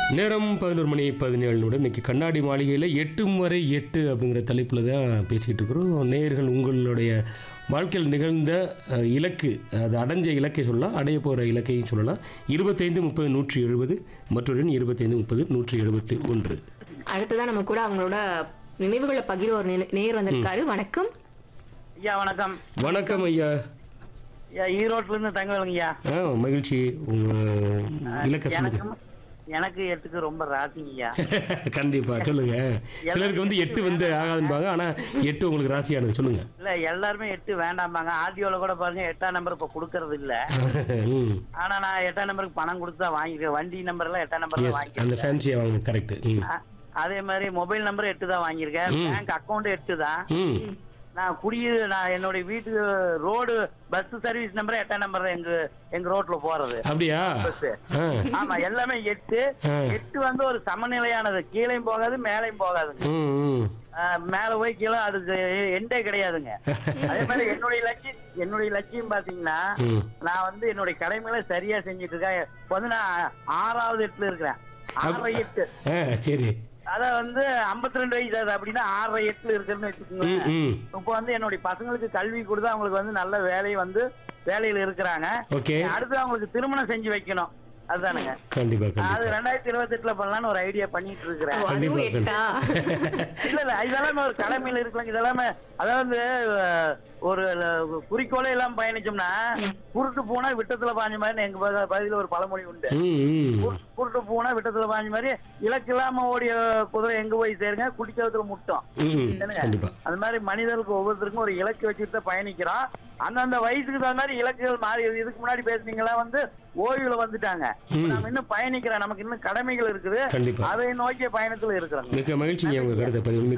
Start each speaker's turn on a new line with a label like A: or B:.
A: நேரம் பதினோரு மணி பதினேழு நிமிடம் இன்னைக்கு கண்ணாடி மாளிகையில் எட்டு முறை எட்டு அப்படிங்கிற தலைப்பில் தான் பேசிக்கிட்டு இருக்கிறோம் நேயர்கள் உங்களுடைய வாழ்க்கையில் நிகழ்ந்த அஹ், இலக்கு அது அடைஞ்ச இலக்கை சொல்லலாம் அடைய போகிற இலக்கையும் சொல்லலாம் இருபத்தைந்து முப்பது நூற்றி எழுபது மற்றொரு எண் இருபத்தைந்து முப்பது நூற்றி எழுபத்தி ஒன்று
B: அடுத்ததான் நம்ம கூட அவங்களோட நினைவுகளை பகிர ஒரு நே- நேயர் வந்திருக்காரு வணக்கம்
C: ஐயா வணக்கம்
A: வணக்கம் ஐயா
C: ஐயா ஈரோட்ல இருந்து தங்கவேலுங்கய்யா
A: ஆ மகிழ்ச்சி உங்கள் இலக்கை சொல்லுங்கள்
C: எனக்கு எனக்கு எட்டுக்கு ரொம்ப ராசிங்கய்யா
A: கண்டிப்பா சொல்லுங்க சிலருக்கு வந்து எட்டு வந்து ஆகாதும்பாங்க ஆனா எட்டு உங்களுக்கு ராசியானது சொல்லுங்க
C: இல்ல எல்லாருமே எட்டு வேண்டாம்பாங்க ஆடியோல கூட பாருங்க எட்டாம் நம்பர் இப்ப கொடுக்கறது இல்ல
A: ம்
C: ஆனா நான் எட்டாம் நம்பருக்கு பணம் கொடுத்து தான் வாங்கிக்கிறேன் வண்டி நம்பர் எல்லாம் எட்டாம் நம்பர்ல
A: எஸ் அந்த
C: வாங்கிக்கிறேன்
A: ஃபேன்சியை வாங்க கரெக்ட் ம்
C: அ- அதே மாதிரி மொபைல் நம்பர் எட்டு தான் வாங்கியிருக்கேன் பேங்க் அக்கவுண்ட் எட்டு தான்
A: ம்
C: நான் குடியிரு நான் என்னுடைய வீட்டு ரோடு பஸ் சர்வீஸ் நம்பர் எட்டாம் நம்பர் எங்க எங்க ரோட்ல போறது
A: அப்படியா
C: பஸ்
A: ஆ
C: ஆமா எல்லாமே எட்டு
A: ஆ.
C: எட்டு வந்து ஒரு சமநிலையானது கீழையும் போகாது மேலையும் போகாதுங்க
A: ம் ம்
C: ஆஹ் மேல போய் கீழே அதுக்கு எண்டே கிடையாதுங்க அதே மாதிரி என்னுடைய லட்சியம் என்னுடைய லட்சியம் பாத்தீங்கன்னா
A: ம்
C: நான் வந்து என்னுடைய கடமைகளை சரியா செஞ்சுட்டு இருக்கேன் இப்ப வந்து நான் ஆறாவது எட்டுல இருக்கிறேன் ஆறரை எட்டு
A: ஆ சரி
C: அத வந்து 52 ரெண்டு வயசு ஆகுது அப்படின்னா ஆறரை எட்டுல இருக்குன்னு
A: ம்
C: வச்சுக்கோங்களேன்
A: ம்
C: இப்போ வந்து என்னுடைய பசங்களுக்கு கல்வி கொடுத்து அவங்களுக்கு வந்து நல்ல வேலை வந்து வேலையில இருக்கிறாங்க
A: ஓகே
C: அடுத்து அவங்களுக்கு திருமணம் செஞ்சு வைக்கணும் அதுதானுங்க
A: கண்டிப்பா
C: அது
A: கண்டிப்பா
C: ரெண்டாயிரத்தி இருபத்தி எட்டுல பண்ணலாம்னு ஒரு ஐடியா பண்ணிட்டு இருக்கிறேன்
B: ஓ, அதுவும்
A: கண்டிப்பா,
B: எட்டா
C: இல்ல இல்ல இதெல்லாமே ஒரு கடமையில இருக்கலாம் இதெல்லாமே அதாவது அஹ், ஒரு அஹ், குறிக்கோளே எல்லாம் பயணிச்சோம்னா குருட்டு போனா விட்டத்துல பாஞ்ச மாதிரி எங்க பகு- பகுதியில ஒரு பழமொழி உண்டு
A: ம் ம்
C: குரு- குருட்டு போனா விட்டத்துல பாஞ்ச மாதிரி இலக்கு இல்லாம ஓடிய குதிரை எங்க போய் சேருங்க குடிக்கிறதுல முட்டும்
A: ம்
C: என்னங்க?
A: கண்டிப்பா
C: அது மாதிரி மனிதர்களுக்கு ஒவ்வொருத்தருக்கும் ஒரு இலக்கு வச்சுட்டு தான் பயணிக்கிறோம் அந்தந்த வயசுக்கு தகுந்த மாதிரி இலக்குகள் மாறி இதுக்கு முன்னாடி பேசுனீங்களா வந்து ஓய்வுல வந்துட்டாங்க இப்ப
A: ம்.
C: நம்ம இன்னும் பயணிக்கிறோம் நமக்கு இன்னும் கடமைகள் இருக்குது
A: கண்டிப்பா
C: அதை நோக்கிய பயணத்துல இருக்கிறோம்
A: மிக்க மகிழ்ச்சிங்க உங்க கருத்தை பதிவு